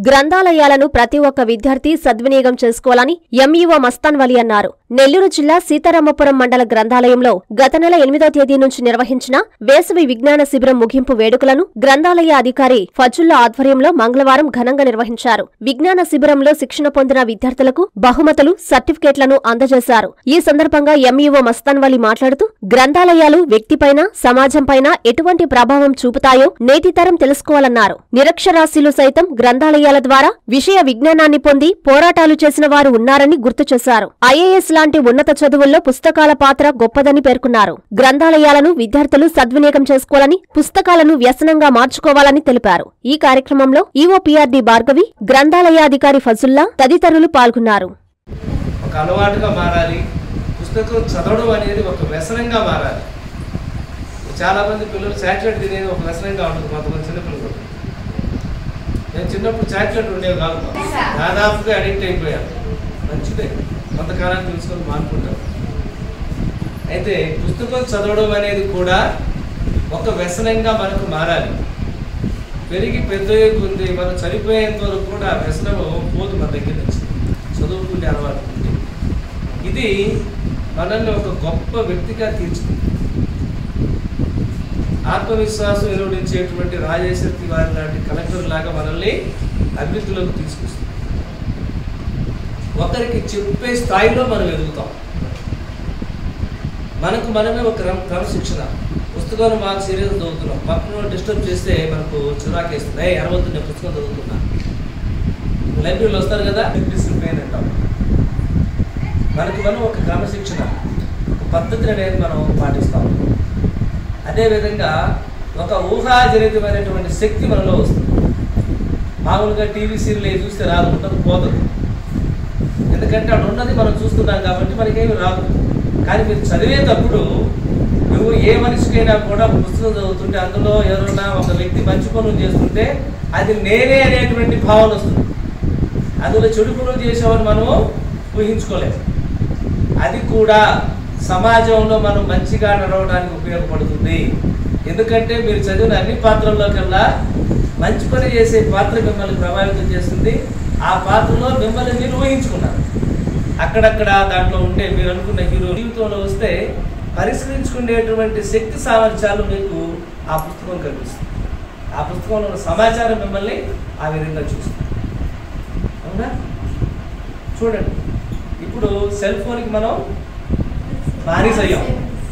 గ్రంథాలయాలను ప్రతి ఒక్క విద్యార్థి సద్వినియోగం చేసుకోవాలని ఎంఈఓ మస్తాన్ వలి అన్నారు నెల్లూరు జిల్లా సీతారామపురం మండల గ్రంథాలయంలో గత నెల ఎనిమిదో తేదీ నుంచి నిర్వహించిన వేసవి విజ్ఞాన శిబిరం ముగింపు వేడుకలను గ్రంథాలయ అధికారి ఫజుల్లా ఆధ్వర్యంలో మంగళవారం ఘనంగా నిర్వహించారు విజ్ఞాన శిబిరంలో శిక్షణ పొందిన విద్యార్థులకు బహుమతులు సర్టిఫికేట్లను అందజేశారు ఈ సందర్భంగా ఎంఈఓ మస్తాన్ వలి మాట్లాడుతూ గ్రంథాలయాలు వ్యక్తిపైన సమాజంపైన ఎటువంటి ప్రభావం చూపుతాయో నేటి తరం తెలుసుకోవాలన్నారు నిరక్షరాస్యులు సైతం గ్రంథాలయాల ద్వారా విషయ విజ్ఞానాన్ని పొంది పోరాటాలు చేసిన వారు ఉన్నారని గుర్తు చేశారు ఐఏఎస్ లాంటి ఉన్నత చదువుల్లో పుస్తకాల పాత్ర గొప్పదని పేర్కొన్నారు గ్రంథాలయాలను విద్యార్థులు సద్వినియోగం చేసుకోవాలని పుస్తకాలను వ్యసనంగా మార్చుకోవాలని తెలిపారు ఈ కార్యక్రమంలో ఈఓపీఆర్డీ భార్గవి గ్రంథాలయాధికారి ఫజుల్లా తదితరులు పాల్గొన్నారు ఒక అలవాటుగా మారాలి పుస్తకం చదవడం అనేది ఒక వ్యసనంగా మారాలి చాలా మంది పిల్లలు చాక్లెట్ తినేది ఒక వ్యసనంగా ఉంటుంది కొంతమంది చిన్నపిల్లలు నేను చిన్నప్పుడు చాక్లెట్ ఉండేవి కాదు మాకు. దాదాపుగా అడిక్ట్ అయిపోయాను మంచిదే కొంతకాలానికి తెలుసుకొని మానుకుంటాం అయితే పుస్తకం చదవడం అనేది కూడా ఒక వ్యసనంగా మనకు మారాలి పెరిగి పెద్ద కొంది మనం చనిపోయేంత వరకు కూడా ఆ వ్యసనం పోదు మన దగ్గర నుంచి చదువుకునే అలవాటు ఉంది. ఇది మనల్ని ఒక గొప్ప వ్యక్తిగా తీర్చుతుంది ఆత్మవిశ్వాసం వెలువడించేటువంటి రాజేశ్వరి వారి లాంటి కలెక్టర్ లాగా మనల్ని అభివృద్ధిలోకి తీసుకొస్తుంది ఒకరికి చెప్పే స్థాయిలో మనం ఎదుగుతాం మనకు మనమే ఒక క్రమ క్రమశిక్షణ పుస్తకాలు మాకు సీరియస్ చదువుతున్నాం పక్కన డిస్టర్బ్ చేస్తే మనకు చిరాకేస్తుంది ఏ అరవద్దు నేను పుస్తకం చదువుతున్నా లైబ్రరీలో వస్తారు కదా డిసిప్లిన్ అంటాం మనకు మనం ఒక క్రమశిక్షణ ఒక పద్ధతిని అనేది మనం పాటిస్తాం అదేవిధంగా ఒక ఊహాజనితమైనటువంటి శక్తి మనలో వస్తుంది మామూలుగా టీవీ సీరియల్ ఏది చూస్తే రాదు ఉండదు పోతుంది ఎందుకంటే అక్కడ ఉన్నది మనం చూస్తున్నాం కాబట్టి మనకేమి రాదు కానీ మీరు చదివేటప్పుడు నువ్వు ఏ మనిషికైనా కూడా పుస్తకం చదువుతుంటే అందులో ఎవరైనా ఒక వ్యక్తి మంచి పనులు చేస్తుంటే అది నేనే అనేటువంటి భావన వస్తుంది అందులో చెడు పనులు చేసేవారు మనము ఊహించుకోలేము అది కూడా సమాజంలో మనం మంచిగా నడవడానికి ఉపయోగపడుతుంది ఎందుకంటే మీరు చదివిన అన్ని పాత్రల్లో కల్లా మంచి పని చేసే పాత్ర మిమ్మల్ని ప్రభావితం చేస్తుంది ఆ పాత్రలో మిమ్మల్ని మీరు ఊహించుకున్నారు అక్కడక్కడ దాంట్లో ఉంటే మీరు అనుకున్న హీరో జీవితంలో వస్తే పరిష్కరించుకునేటువంటి శక్తి సామర్థ్యాలు మీకు ఆ పుస్తకం కనిపిస్తుంది ఆ పుస్తకంలో ఉన్న సమాచారం మిమ్మల్ని ఆ విధంగా చూస్తుంది అవునా చూడండి ఇప్పుడు సెల్ ఫోన్కి మనం బానిస అయ్యాం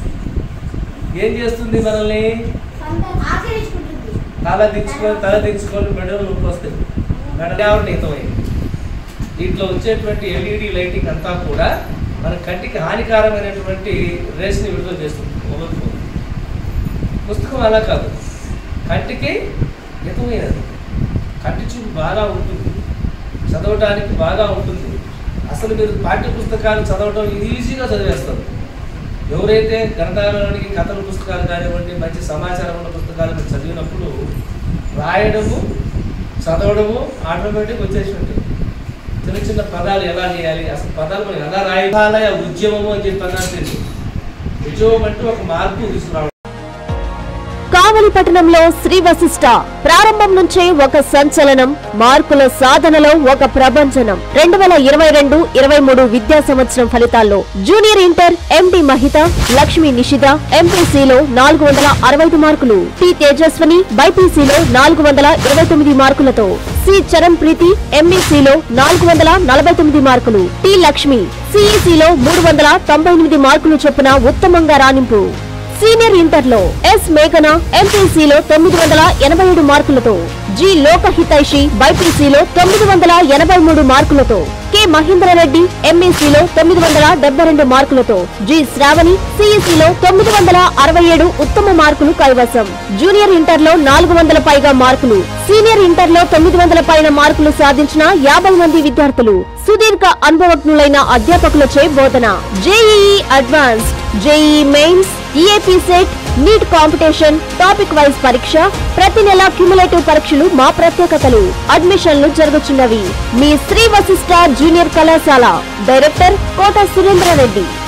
ఏం చేస్తుంది మనల్ని ఆచరించుకుంటుంది తల దించుకొని తల దించుకొని మెడలు నొప్పి వస్తాయి మెడలేవడం హితమైంది దీంట్లో వచ్చేటువంటి ఎల్ఈడి లైటింగ్ అంతా కూడా మన కంటికి హానికరమైనటువంటి రేస్ని విడుదల చేస్తుంది మొబైల్ ఫోన్ పుస్తకం అలా కాదు కంటికి హితమైనది కంటి చూపు బాగా ఉంటుంది చదవడానికి బాగా ఉంటుంది అసలు మీరు పాఠ్య పుస్తకాలు చదవడం ఈజీగా చదివేస్తారు ఎవరైతే గ్రంథాలయానికి కథల పుస్తకాలు కానివ్వండి మంచి సమాచారం ఉన్న పుస్తకాలు మీరు చదివినప్పుడు రాయడము చదవడము ఆటోమేటిక్ వచ్చేసి ఉంటుంది చిన్న చిన్న పదాలు ఎలా చేయాలి అసలు పదాలు మనం ఎలా రాయాలయ ఉద్యమము అని చెప్పి అన్నారు తెలుసు ఉద్యమం అంటే ఒక మార్పు తీసుకురావడం కావలి పట్టణంలో శ్రీ వశిష్ట ప్రారంభం నుంచే ఒక సంచలనం మార్కుల సాధనలో ఒక ప్రభంజనం రెండు వేల ఇరవై రెండు ఇరవై మూడు విద్యా సంవత్సరం ఫలితాల్లో junior inter MD Mahitha Lakshmi Nishitha ఎంపీసీలో నాలుగు వందల అరవై ఐదు మార్కులు టి తేజస్వని బైపీసీలో నాలుగు వందల ఇరవై తొమ్మిది మార్కులతో సి చరణ్ ప్రీతి ఎంఈసీలో నాలుగు వందల నలభై తొమ్మిది మార్కులు టి లక్ష్మి సిఈసీలో మూడు వందల తొంభై ఎనిమిది మార్కులు చొప్పున ఉత్తమంగా రాణింపు సీనియర్ ఇంటర్లో ఎస్ మేఘన ఎంపీసీలో తొమ్మిది వందల ఎనభై ఏడు మార్కులతో జి లోకహితైషి బైపీసీలో తొమ్మిది వందల ఎనభై మూడు మార్కులతో కె మహేంద్రరెడ్డి ఎంఈసీలో తొమ్మిది వందల డెబ్బై రెండు మార్కులతో జి శ్రావణి సిఈసీలో తొమ్మిది వందల అరవై ఏడు ఉత్తమ మార్కులు కైవసం జూనియర్ ఇంటర్లో నాలుగు వందల పైగా మార్కులు సీనియర్ ఇంటర్లో తొమ్మిది వందల పైన మార్కులు సాధించిన యాభై మంది విద్యార్థులు సుదీర్ఘ అనుభవజ్ఞులైన అధ్యాపకులచే బోధన JEE advanced JEE mains EAP CET NEET competition topic wise పరీక్ష ప్రతి నెల క్యుములేటివ్ పరీక్షలు మా ప్రత్యేకతలు అడ్మిషన్లు జరుగుతున్నవి మీ శ్రీ వశిష్ట జూనియర్ కళాశాల డైరెక్టర్ కోట సురేంద్రారెడ్డి